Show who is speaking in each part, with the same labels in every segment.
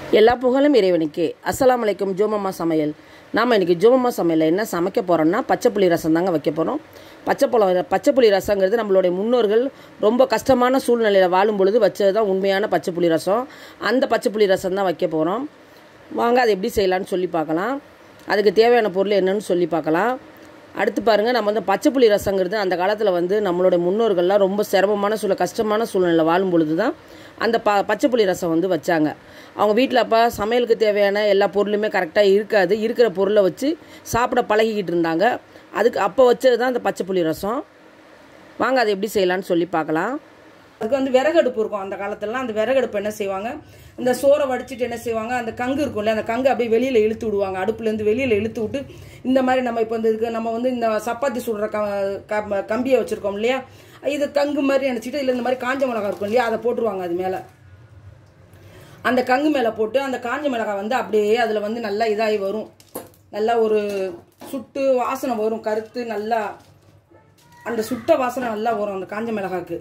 Speaker 1: எல்லா புகழும் இறைவனுக்கு அஸ்ஸலாமு அலைக்கும் ஜோமம்மா சமையல் நாம் இன்றைக்கி ஜோமம்மா சமையலில் என்ன சமைக்க போகிறோம்னா பச்சை புளி ரசம் தாங்க வைக்க போகிறோம் பச்சை புல பச்சை புளி ரசங்கிறது நம்மளுடைய முன்னோர்கள் ரொம்ப கஷ்டமான சூழ்நிலையில் வாழும் பொழுது வச்சது தான் உண்மையான பச்சை புளி ரசம் அந்த பச்சை புளி ரசம் தான் வைக்க போகிறோம் வாங்க அதை எப்படி செய்யலான்னு சொல்லி பார்க்கலாம் அதுக்கு தேவையான பொருள் என்னன்னு சொல்லி பார்க்கலாம் அடுத்து பாருங்கள் நம்ம வந்து பச்சை புளி ரசங்கிறது அந்த காலத்தில் வந்து நம்மளுடைய முன்னோர்கள்லாம் ரொம்ப சிரமமான சூழ கஷ்டமான சூழ்நிலை வாழும் பொழுது தான் அந்த ப பச்சை புளி ரசம் வந்து வச்சாங்க அவங்க வீட்டில் அப்போ சமையலுக்கு தேவையான எல்லா பொருளுமே கரெக்டாக இருக்காது இருக்கிற பொருளை வச்சு சாப்பிட பழகிக்கிட்டு இருந்தாங்க அதுக்கு அப்போ வச்சது தான் அந்த பச்சை புளி ரசம் வாங்க அதை எப்படி செய்யலான்னு சொல்லி பார்க்கலாம்
Speaker 2: அதுக்கு வந்து விறகடுப்பு இருக்கும் அந்த காலத்துலலாம் அந்த விறகடுப்பு என்ன செய்வாங்க இந்த சோறை வடிச்சிட்டு என்ன செய்வாங்க அந்த கங்கு இருக்கும்ல அந்த கங்கு அப்படியே வெளியில் இழுத்து விடுவாங்க அடுப்புலேருந்து வெளியில் இழுத்து விட்டு இந்த மாதிரி நம்ம இப்போ இந்த இதுக்கு நம்ம வந்து இந்த சப்பாத்தி சுடுற க க- கம்பியை வச்சுருக்கோம் இல்லையா இது கங்கு மாதிரி நினச்சிட்டு இல்லை இந்த மாதிரி காஞ்ச மிளகா இருக்கும் இல்லையா அதை போட்டுருவாங்க அது மேலே அந்த கங்கு மேலே போட்டு அந்த காஞ்ச மிளகாய் வந்து அப்படியே அதில் வந்து நல்லா இதாகி வரும் நல்லா ஒரு சுட்டு வாசனை வரும் கருத்து நல்லா அந்த சுட்ட வாசனை நல்லா வரும் அந்த காஞ்ச மிளகாக்கு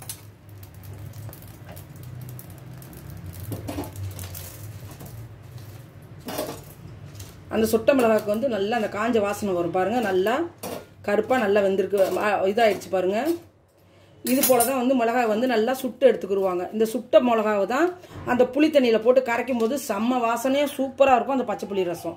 Speaker 2: அந்த சுட்ட மிளகாக்கு வந்து நல்லா அந்த காஞ்ச வாசனை வரும் பாருங்க நல்லா கருப்பாக நல்லா வெந்திருக்கு ம- இதாயிடுச்சு பாருங்க இது போல தான் வந்து மிளகாய் வந்து நல்லா சுட்டு எடுத்துக்கிடுவாங்க இந்த சுட்ட மிளகாவை தான் அந்த புளி தண்ணியில் போட்டு கரைக்கும் போது செம்ம வாசனையாக சூப்பராக இருக்கும் அந்த பச்சை புளி ரசம்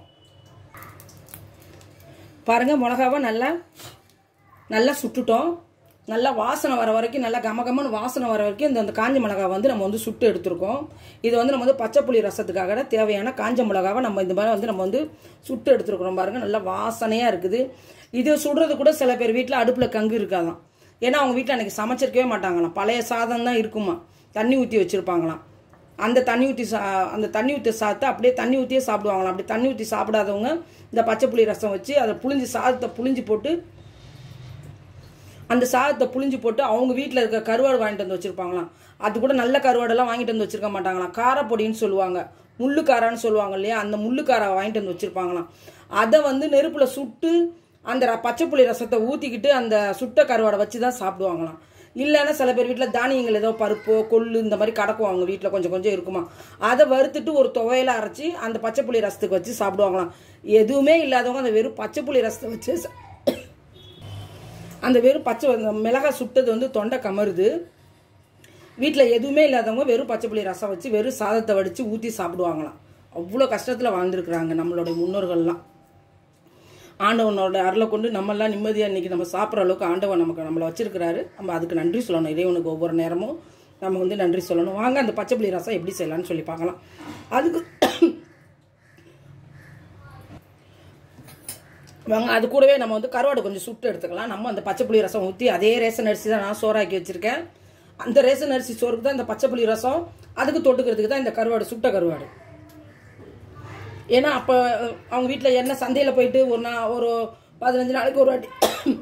Speaker 2: பாருங்க மிளகாவை நல்லா நல்லா சுட்டுட்டோம் நல்லா வாசனை வர வரைக்கும் நல்லா கம கமன்னு வாசனை வர வரைக்கும் இந்த அந்த காஞ்ச மிளகாய் வந்து நம்ம வந்து சுட்டு எடுத்திருக்கோம் இது வந்து நம்ம வந்து பச்சை புளி ரசத்துக்காக தேவையான காஞ்ச மிளகாவை நம்ம இந்த மாதிரி வந்து நம்ம வந்து சுட்டு எடுத்துருக்குறோம் பாருங்க நல்லா வாசனையாக இருக்குது இது சுடுறது கூட சில பேர் வீட்டில் அடுப்பில் கங்கு இருக்காதான் ஏன்னா அவங்க வீட்டில் அன்றைக்கி சமைச்சிருக்கவே மாட்டாங்களாம் பழைய சாதம் தான் இருக்குமா தண்ணி ஊற்றி வச்சுருப்பாங்களாம் அந்த தண்ணி ஊற்றி சா அந்த தண்ணி ஊற்றி சாப்பிட்டு அப்படியே தண்ணி ஊற்றியே சாப்பிடுவாங்களாம் அப்படி தண்ணி ஊற்றி சாப்பிடாதவங்க இந்த பச்சை புளி ரசம் வச்சு அதை புளிஞ்சு சாதத்தை புளிஞ்சு போட்டு அந்த சாதத்தை புளிஞ்சு போட்டு அவங்க வீட்டில் இருக்க கருவாடு வாங்கிட்டு வந்து வச்சிருப்பாங்களாம் அது கூட நல்ல கருவாடெல்லாம் வாங்கிட்டு வந்து வச்சிருக்க மாட்டாங்களாம் காரப்பொடின்னு சொல்லுவாங்க முள்ளு காரான்னு சொல்லுவாங்க இல்லையா அந்த முள்ளு காரை வாங்கிட்டு வந்து வச்சிருப்பாங்களாம் அதை வந்து நெருப்புல சுட்டு அந்த ர- பச்சை புளி ரசத்தை ஊற்றிக்கிட்டு அந்த சுட்ட கருவாடை வச்சு தான் சாப்பிடுவாங்களாம் இல்லைன்னா சில பேர் வீட்டில் தானியங்கள் ஏதோ பருப்போ கொள்ளு இந்த மாதிரி கடக்கும் அவங்க வீட்டில் கொஞ்சம் கொஞ்சம் இருக்குமா அதை வறுத்துட்டு ஒரு துவையில அரைச்சி அந்த பச்சை புளி ரசத்துக்கு வச்சு சாப்பிடுவாங்களாம் எதுவுமே இல்லாதவங்க அந்த வெறும் பச்சை புளி ரசத்தை வச்சு சா- அந்த வெறும் பச்சை அந்த மிளகாய் சுட்டது வந்து தொண்டை கமருது வீட்டில் எதுவுமே இல்லாதவங்க வெறும் பச்சை புளி ரசம் வச்சு வெறும் சாதத்தை வடித்து ஊற்றி சாப்பிடுவாங்களாம் அவ்வளோ கஷ்டத்தில் வாழ்ந்துருக்குறாங்க நம்மளுடைய முன்னோர்கள்லாம் ஆண்டவனோட அருளை கொண்டு நம்மெல்லாம் நிம்மதியாக இன்றைக்கி நம்ம சாப்பிட்ற அளவுக்கு ஆண்டவன் நமக்கு நம்மளை வச்சிருக்கிறாரு நம்ம அதுக்கு நன்றி சொல்லணும் இறைவனுக்கு ஒவ்வொரு நேரமும் நம்ம வந்து நன்றி சொல்லணும் வாங்க அந்த பச்சை புளி ரசம் எப்படி செய்யலாம்னு சொல்லி பார்க்கலாம் அதுக்கு வாங்க அது கூடவே நம்ம வந்து கருவாடு கொஞ்சம் சுட்டு எடுத்துக்கலாம் நம்ம அந்த பச்சை புளி ரசம் ஊற்றி அதே ரேஷன் அரிசி தான் நான் சோறாக்கி வச்சிருக்கேன் அந்த ரேஷன் அரிசி சோறுக்கு தான் இந்த பச்சை புளி ரசம் அதுக்கு தொட்டுக்கிறதுக்கு தான் இந்த கருவாடு சுட்ட கருவாடு ஏன்னா அப்போ அவங்க வீட்டில் என்ன சந்தையில் போயிட்டு ஒரு நா ஒரு பதினஞ்சு நாளைக்கு ஒரு வாட்டி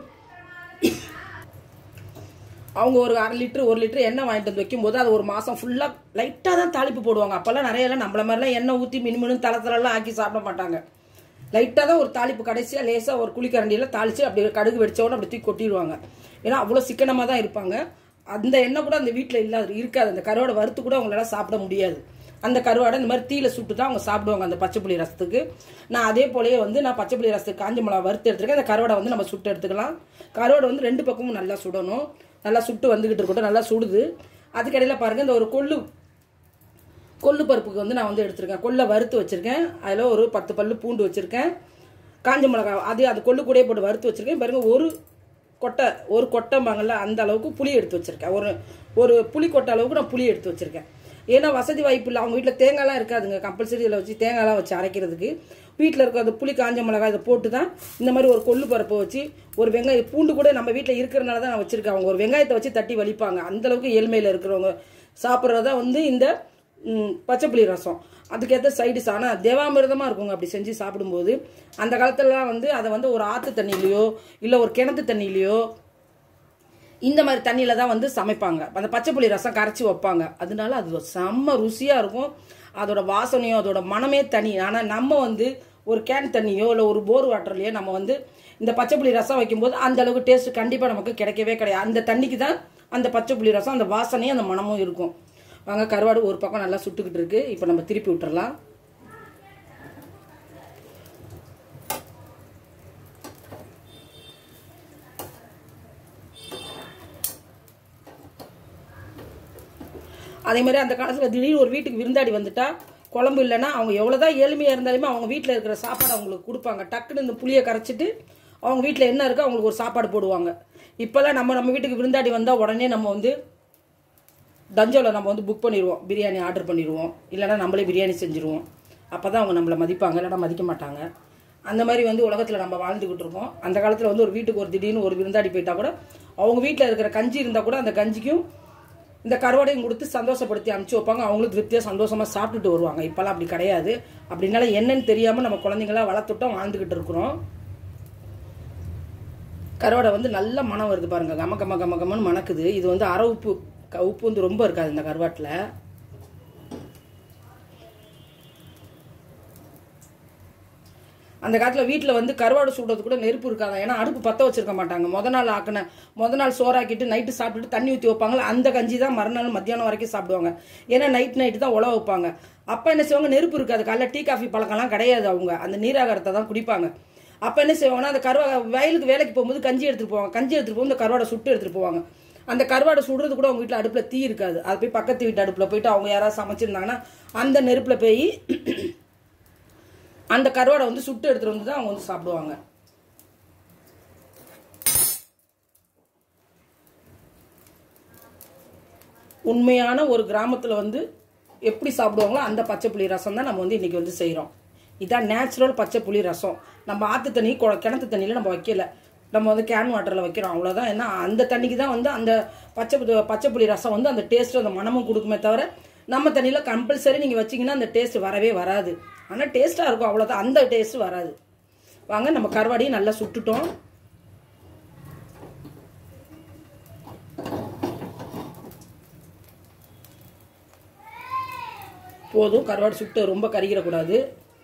Speaker 2: அவங்க ஒரு அரை லிட்டர் ஒரு லிட்டர் எண்ணெய் வாங்கிட்டு வந்து வைக்கும்போது அது ஒரு மாதம் ஃபுல்லாக லைட்டாக தான் தாளிப்பு போடுவாங்க அப்போல்லாம் நிறைய எல்லாம் நம்மள மாதிரிலாம் எண்ணெய் ஊற்றி மினுமினு தளத்தலெல்லாம் ஆக்கி சாப்பிட மாட்டாங்க லைட்டாக தான் ஒரு தாளிப்பு கடைசியாக லேசாக ஒரு குழிக்கரண்டியில் தாளித்து அப்படி கடுகு வெடிச்ச உடனே அப்படி தூக்கி கொட்டிடுவாங்க ஏன்னா அவ்வளோ சிக்கனமாக தான் இருப்பாங்க அந்த எண்ணெய் கூட அந்த வீட்டில் இல்லாத இருக்காது அந்த கருவாடை வறுத்து கூட அவங்களால சாப்பிட முடியாது அந்த கருவாடை இந்த மாதிரி தீயில சுட்டு தான் அவங்க சாப்பிடுவாங்க அந்த பச்சை புளி ரசத்துக்கு நான் அதே போலயே வந்து நான் பச்சை புளி ரசத்துக்கு காஞ்ச மிளகா வறுத்து எடுத்துருக்கேன் அந்த கருவாடை வந்து நம்ம சுட்டு எடுத்துக்கலாம் கருவாடை வந்து ரெண்டு பக்கமும் நல்லா சுடணும் நல்லா சுட்டு வந்துகிட்டு இருக்கட்டும் நல்லா சுடுது அதுக்கடையில் பாருங்க இந்த ஒரு கொள்ளு கொள்ளு பருப்புக்கு வந்து நான் வந்து எடுத்திருக்கேன் கொள்ளை வறுத்து வச்சிருக்கேன் அதில் ஒரு பத்து பல்லு பூண்டு வச்சிருக்கேன் காஞ்ச மிளகா அது அது கொள்ளு கூடயே போட்டு வறுத்து வச்சிருக்கேன் பாருங்க ஒரு கொட்டை ஒரு கொட்டைம்பாங்கல்ல அந்த அளவுக்கு புளி எடுத்து வச்சிருக்கேன் ஒரு ஒரு புளி கொட்டை அளவுக்கு நான் புளி எடுத்து வச்சிருக்கேன் ஏன்னா வசதி வாய்ப்பு இல்லை அவங்க வீட்டில் தேங்காய்லாம் இருக்காதுங்க கம்பல்சரி இதில் வச்சு தேங்காய்லாம் வச்சு அரைக்கிறதுக்கு வீட்டில் இருக்க அந்த புளி காஞ்ச மிளகாய் இதை போட்டு தான் இந்த மாதிரி ஒரு கொள்ளு பருப்பை வச்சு ஒரு வெங்காயம் பூண்டு கூட நம்ம வீட்டில் இருக்கிறனால தான் நான் வச்சிருக்கேன் அவங்க ஒரு வெங்காயத்தை வச்சு தட்டி வலிப்பாங்க அந்த அளவுக்கு ஏழ்மையில் இருக்கிறவங்க சாப்பிட்றதா வந்து இந்த ம், பச்சை புளி ரசம் அதுக்கேற்ற சைடிஸ் ஆனால் தேவாமிர்தமாக இருக்குங்க அப்படி செஞ்சு சாப்பிடும்போது அந்த காலத்துலலாம் வந்து அதை வந்து ஒரு ஆற்று தண்ணியிலையோ இல்லை ஒரு கிணத்து தண்ணியிலையோ இந்த மாதிரி தண்ணியில தான் வந்து சமைப்பாங்க அந்த பச்சை புளி ரசம் கரைச்சி வைப்பாங்க அதனால அது செம்ம ருசியாக இருக்கும் அதோட வாசனையோ அதோட மனமே தனி ஆனால் நம்ம வந்து ஒரு கேன் தண்ணியோ இல்லை ஒரு போர் வாட்டர்லையோ நம்ம வந்து இந்த பச்சை புளி ரசம் வைக்கும்போது அந்த அளவுக்கு டேஸ்ட் கண்டிப்பாக நமக்கு கிடைக்கவே கிடையாது அந்த தண்ணிக்கு தான் அந்த பச்சை புளி ரசம் அந்த வாசனையும் அந்த மனமும் இருக்கும் வாங்க கருவாடு ஒரு பக்கம் நல்லா சுட்டுக்கிட்டு இருக்கு இப்போ நம்ம திருப்பி விட்டுறலாம் அதே மாதிரி அந்த காலத்தில் திடீர்னு ஒரு வீட்டுக்கு விருந்தாடி வந்துட்டா குழம்பு இல்லைன்னா அவங்க எவ்வளோதான் ஏழ்மையாக இருந்தாலுமே அவங்க வீட்டில் இருக்கிற சாப்பாடு அவங்களுக்கு கொடுப்பாங்க டக்குன்னு இந்த புளியை கரைச்சிட்டு அவங்க வீட்டில் என்ன இருக்கோ அவங்களுக்கு ஒரு சாப்பாடு போடுவாங்க இப்போல்லாம் நம்ம நம்ம வீட்டுக்கு விருந்தாடி வந்தால் உடனே நம்ம வந்து தஞ்சாவில் நம்ம வந்து புக் பண்ணிடுவோம் பிரியாணி ஆர்டர் பண்ணிடுவோம் இல்லைன்னா நம்மளே பிரியாணி செஞ்சுருவோம் அப்போ தான் அவங்க நம்மளை மதிப்பாங்க இல்லைன்னா மதிக்க மாட்டாங்க அந்த மாதிரி வந்து உலகத்தில் நம்ம வாழ்ந்துக்கிட்டு இருக்கோம் அந்த காலத்தில் வந்து ஒரு வீட்டுக்கு ஒரு திடீர்னு ஒரு விருந்தாடி போயிட்டா கூட அவங்க வீட்டில் இருக்கிற கஞ்சி இருந்தால் கூட அந்த கஞ்சிக்கும் இந்த கருவாடையும் கொடுத்து சந்தோஷப்படுத்தி அனுப்பிச்சு வைப்பாங்க அவங்களும் திருப்தியாக சந்தோஷமாக சாப்பிட்டுட்டு வருவாங்க இப்போல்லாம் அப்படி கிடையாது அப்படின்னால என்னன்னு தெரியாமல் நம்ம குழந்தைங்களா வளர்த்துட்டோம் வாழ்ந்துக்கிட்டு இருக்கிறோம் கருவாடை வந்து நல்ல மனம் வருது பாருங்க கம கம கம கமன்னு மணக்குது இது வந்து அரை உப்பு க- உப்பு வந்து ரொம்ப இருக்காது இந்த கருவாட்டில் அந்த காலத்தில் வீட்டில் வந்து கருவாடு சுடுறது கூட நெருப்பு இருக்காதா ஏன்னா அடுப்பு பற்ற வச்சிருக்க மாட்டாங்க முத நாள் ஆக்கின முத நாள் சோறாக்கிட்டு நைட்டு சாப்பிட்டுட்டு தண்ணி ஊற்றி வைப்பாங்களா அந்த கஞ்சி தான் மறுநாள் மத்தியானம் வரைக்கும் சாப்பிடுவாங்க ஏன்னா நைட் நைட்டு தான் உழவு வைப்பாங்க அப்போ என்ன செய்வாங்க நெருப்பு இருக்காது காலைல டீ காஃபி பழக்கம்லாம் கிடையாது அவங்க அந்த நீராகாரத்தை தான் குடிப்பாங்க அப்போ என்ன செய்வாங்கன்னா அந்த கருவா வயலுக்கு வேலைக்கு போகும்போது கஞ்சி எடுத்துகிட்டு போவாங்க கஞ்சி எடுத்துகிட்டு போகும்போது இந்த கருவாடை சுட்டு எடுத்துகிட்டு போவாங்க அந்த கருவாடை சுடுறது கூட அவங்க வீட்டில் அடுப்பில் தீ இருக்காது அது போய் பக்கத்து வீட்டு அடுப்பில் போயிட்டு அவங்க யாராவது சமைச்சிருந்தாங்கன்னா அந்த நெருப்பில் போய் அந்த கருவாடை வந்து சுட்டு எடுத்துட்டு வந்து தான் அவங்க வந்து சாப்பிடுவாங்க உண்மையான ஒரு கிராமத்தில் வந்து எப்படி சாப்பிடுவாங்களோ அந்த பச்சை புளி ரசம் தான் நம்ம வந்து இன்னைக்கு வந்து செய்கிறோம் இதான் நேச்சுரல் பச்சை புளி ரசம் நம்ம ஆற்று தண்ணி கொ- கிணத்து தண்ணியில் நம்ம வைக்கல நம்ம வந்து கேன் வாட்டரில் வைக்கிறோம் அவ்வளோதான் ஏன்னா அந்த தண்ணிக்கு தான் வந்து அந்த பச்சை பு- பச்சை புளி ரசம் வந்து அந்த டேஸ்ட்டும் அந்த மனமும் கொடுக்குமே தவிர நம்ம தண்ணியில் கம்பல்சரி நீங்கள் வச்சீங்கன்னா அந்த டேஸ்ட் வரவே வராது ஆனால் டேஸ்ட்டாக இருக்கும் அவ்வளோதான் அந்த டேஸ்ட் வராது வாங்க நம்ம கருவாடியும் நல்லா சுட்டுட்டோம் போதும் கருவாடு சுட்டு ரொம்ப கறிக்கிடக்கூடாது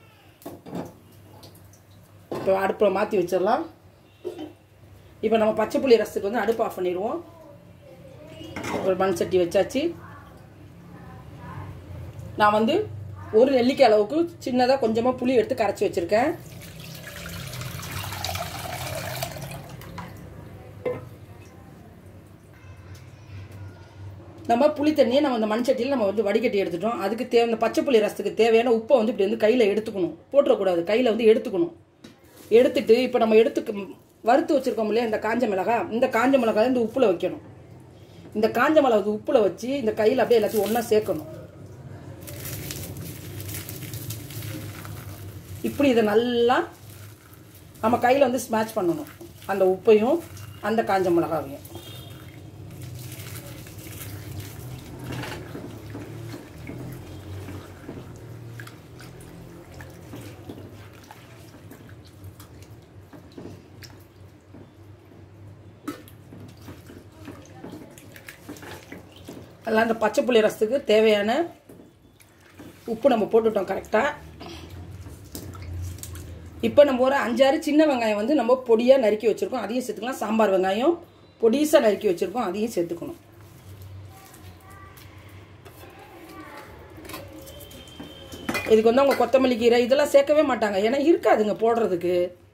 Speaker 2: இப்போ அடுப்பில் மாற்றி வச்சிடலாம் இப்போ நம்ம பச்சை புளி ரசத்துக்கு வந்து அடுப்பு ஆஃப் பண்ணிடுவோம் ஒரு மண் சட்டி வச்சாச்சு நான் வந்து ஒரு நெல்லிக்காய் அளவுக்கு சின்னதாக கொஞ்சமாக புளி எடுத்து கரைச்சி வச்சுருக்கேன் நம்ம புளி தண்ணியை நம்ம அந்த மண் சட்டியில் நம்ம வந்து வடிகட்டி எடுத்துட்டோம் அதுக்கு தேவை இந்த பச்சை புளி ரசத்துக்கு தேவையான உப்பை வந்து இப்படி வந்து கையில் எடுத்துக்கணும் போட்டுறக்கூடாது கையில் வந்து எடுத்துக்கணும் எடுத்துட்டு இப்போ நம்ம எடுத்து வறுத்து வச்சிருக்கோம் இல்லையா இந்த காஞ்ச மிளகாய் இந்த காஞ்ச மிளகாய் இந்த உப்புல வைக்கணும் இந்த காஞ்ச மிளகாய் உப்புல வச்சு இந்த கையில் அப்படியே எல்லாத்தையும் ஒன்றா சேர்க்கணும் இப்படி இதை நல்லா நம்ம கையில் வந்து ஸ்மாஷ் பண்ணணும் அந்த உப்பையும் அந்த காஞ்ச மிளகாவையும் அதெல்லாம் இந்த பச்சை புளி ரசத்துக்கு தேவையான உப்பு நம்ம போட்டுட்டோம் கரெக்டாக இப்போ நம்ம ஒரு அஞ்சாறு சின்ன வெங்காயம் வந்து நம்ம பொடியாக நறுக்கி வச்சுருக்கோம் அதையும் சேர்த்துக்கலாம் சாம்பார் வெங்காயம் பொடிசாக நறுக்கி வச்சுருக்கோம் அதையும் சேர்த்துக்கணும் இதுக்கு வந்து அவங்க கொத்தமல்லி கீரை இதெல்லாம் சேர்க்கவே மாட்டாங்க ஏன்னா இருக்காதுங்க போடுறதுக்கு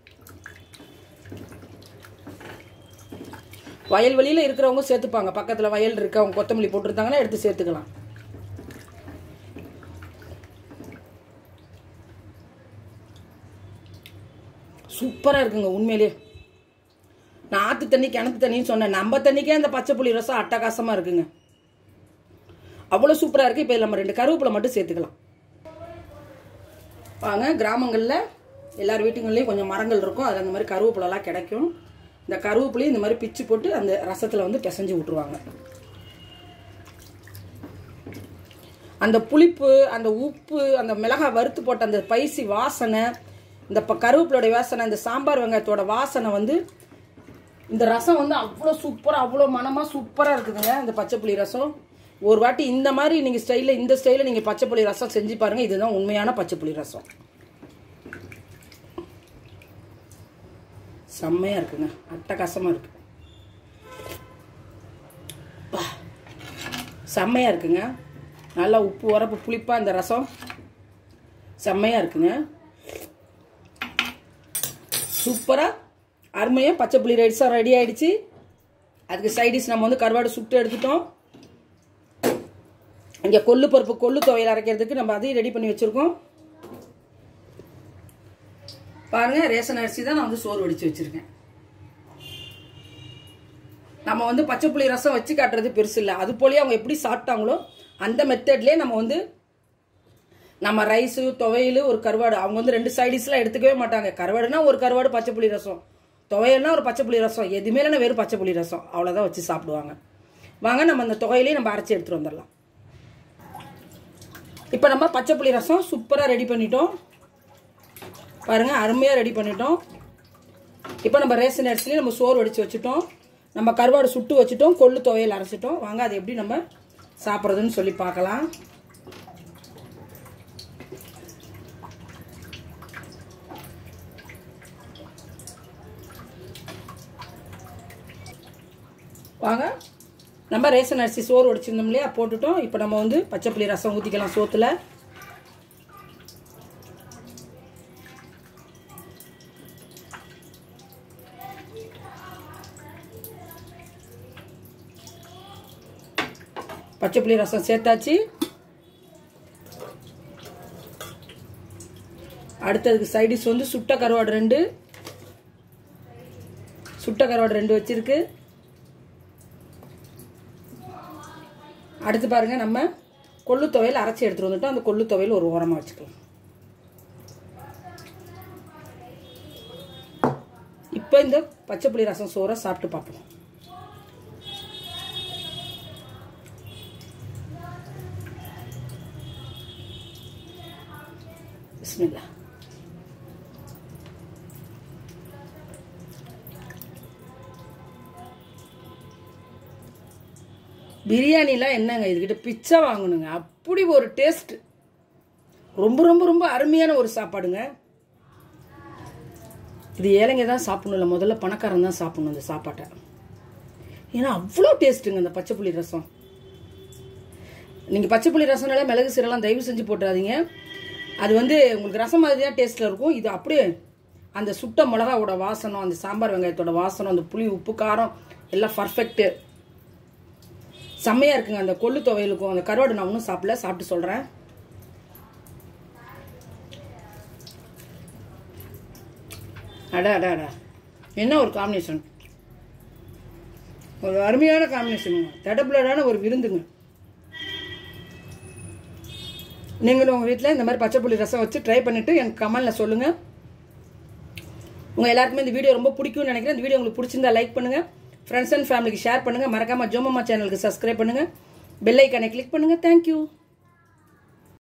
Speaker 2: வயல்வெளியில் இருக்கிறவங்க சேர்த்துப்பாங்க பக்கத்தில் வயல் இருக்கு அவங்க கொத்தமல்லி போட்டிருந்தாங்கன்னா எடுத்து சேர்த்துக்கலாம் சூப்பராக இருக்குங்க உண்மையிலேயே நான் ஆற்று தண்ணி கிணத்து தண்ணின்னு சொன்னேன் நம்ம தண்ணிக்கே அந்த பச்சை புளி ரசம் அட்டகாசமாக இருக்குங்க அவ்வளோ சூப்பராக இருக்குது இப்போ நம்ம ரெண்டு கருவேப்பிலை மட்டும் சேர்த்துக்கலாம் வாங்க கிராமங்களில் எல்லார் வீட்டுங்கள்லேயும் கொஞ்சம் மரங்கள் இருக்கும் அது அந்த மாதிரி கருவேப்பிலலாம் கிடைக்கும் இந்த கருவேப்பிலையும் இந்த மாதிரி பிச்சு போட்டு அந்த ரசத்தில் வந்து பிசைஞ்சு விட்ருவாங்க அந்த புளிப்பு அந்த உப்பு அந்த மிளகாய் வறுத்து போட்ட அந்த பைசி வாசனை இந்த ப கருவேப்பிலோட வாசனை இந்த சாம்பார் வெங்காயத்தோட வாசனை வந்து இந்த ரசம் வந்து அவ்வளோ சூப்பராக அவ்வளோ மனமாக சூப்பராக இருக்குதுங்க இந்த பச்சை புளி ரசம் ஒரு வாட்டி இந்த மாதிரி நீங்கள் ஸ்டைலில் இந்த ஸ்டைலில் நீங்கள் பச்சை புளி ரசம் செஞ்சு பாருங்கள் இதுதான் உண்மையான பச்சை புளி ரசம் செம்மையாக இருக்குங்க அட்டகாசமாக இருக்கு பா. செம்மையாக இருக்குங்க நல்லா உப்பு உரப்பு புளிப்பாக இந்த ரசம் செம்மையாக இருக்குங்க சூப்பராக அருமையாக பச்சை புளி ரைஸாக ரெடி ஆயிடுச்சு அதுக்கு சைடிஷ் நம்ம வந்து கருவாடு சுட்டு எடுத்துட்டோம் இங்கே கொள்ளு பருப்பு கொள்ளு துவையல் அரைக்கிறதுக்கு நம்ம அதையும் ரெடி பண்ணி வச்சுருக்கோம் பாருங்க ரேஷன் அரிசி தான் நான் வந்து சோறு வடித்து வச்சுருக்கேன் நம்ம வந்து பச்சை புளி ரசம் வச்சு காட்டுறது பெருசு இல்லை அது போலயே அவங்க எப்படி சாப்பிட்டாங்களோ அந்த மெத்தட்லேயே நம்ம வந்து நம்ம ரைஸு துவையல் ஒரு கருவாடு அவங்க வந்து ரெண்டு சைடிஷ்லாம் எடுத்துக்கவே மாட்டாங்க கருவாடுனா ஒரு கருவாடு பச்சை புளி ரசம் துவையல்னா ஒரு பச்சை புளி ரசம் எதுவுமே இல்லைன்னா வெறும் பச்சை புளி ரசம் அவ்வளோதான் வச்சு சாப்பிடுவாங்க வாங்க நம்ம அந்த துவையிலையும் நம்ம அரைச்சி எடுத்துகிட்டு வந்துடலாம் இப்போ நம்ம பச்சை புளி ரசம் சூப்பராக ரெடி பண்ணிட்டோம் பாருங்கள் அருமையாக ரெடி பண்ணிட்டோம் இப்போ நம்ம ரேஷன் அரிசிலையும் நம்ம சோறு வடித்து வச்சுட்டோம் நம்ம கருவாடு சுட்டு வச்சுட்டோம் கொள்ளு துவையல் அரைச்சிட்டோம் வாங்க அதை எப்படி நம்ம சாப்பிட்றதுன்னு சொல்லி பார்க்கலாம் வாங்க நம்ம ரேஷன் அரிசி சோறு வடிச்சிருந்தோம் இல்லையா போட்டுட்டோம் இப்போ நம்ம வந்து பச்சை புளி ரசம் ஊற்றிக்கலாம் சோத்தில் பச்சை புளி ரசம் சேர்த்தாச்சு அடுத்ததுக்கு சைடிஷ் வந்து சுட்ட கருவாடு ரெண்டு சுட்ட கருவாடு ரெண்டு வச்சிருக்கு அடுத்து பாருங்க நம்ம கொள்ளு துவையல் அரைச்சி எடுத்துட்டு வந்துட்டோம் அந்த கொள்ளு துவையல் ஒரு ஓரமாக வச்சுக்கலாம் இப்போ இந்த பச்சை புளி ரசம் சோறை சாப்பிட்டு பார்ப்போம் பிஸ்மில்லா பிரியாணிலாம் என்னங்க இதுக்கிட்ட பிச்சை வாங்கணுங்க அப்படி ஒரு டேஸ்ட் ரொம்ப ரொம்ப ரொம்ப அருமையான ஒரு சாப்பாடுங்க இது ஏழைங்க தான் சாப்பிடணும் இல்லை முதல்ல பணக்காரன் தான் சாப்பிடணும் இந்த சாப்பாட்டை ஏன்னா அவ்வளோ டேஸ்ட்டுங்க இந்த பச்சை புளி ரசம் நீங்கள் பச்சை புளி ரசம்னால மிளகு சீரெல்லாம் தயவு செஞ்சு போட்டுறாதீங்க அது வந்து உங்களுக்கு ரசம் மாதிரி தான் டேஸ்ட்டில் இருக்கும் இது அப்படியே அந்த சுட்ட மிளகாவோட வாசனம் அந்த சாம்பார் வெங்காயத்தோட வாசனம் அந்த புளி உப்பு காரம் எல்லாம் பர்ஃபெக்ட்டு செம்மையாக இருக்குங்க அந்த கொள்ளு துவையலுக்கும் அந்த கருவாடு நான் ஒன்றும் சாப்பிடல சாப்பிட்டு சொல்கிறேன் அடா அடா அடா என்ன ஒரு காம்பினேஷன் ஒரு அருமையான காம்பினேஷனுங்க தடபுலடான ஒரு விருந்துங்க நீங்களும் உங்கள் வீட்டில் இந்த மாதிரி பச்சை புளி ரசம் வச்சு ட்ரை பண்ணிவிட்டு எனக்கு கமெண்டில் சொல்லுங்கள் உங்கள் எல்லாருக்குமே இந்த வீடியோ ரொம்ப பிடிக்கும்னு நினைக்கிறேன் இந்த வீடியோ உங்களுக்கு பிடிச்சிருந்தா லைக் பண்ணுங்கள் ஃப்ரெண்ட்ஸ் அண்ட் ஃபேமிலிக்கு ஷேர் பண்ணுங்கள் மறக்காமல் ஜோமம்மா சேனலுக்கு சப்ஸ்கிரைப் பண்ணுங்கள் பெல் ஐக்கானை கிளிக் பண்ணுங்கள் தேங்க்யூ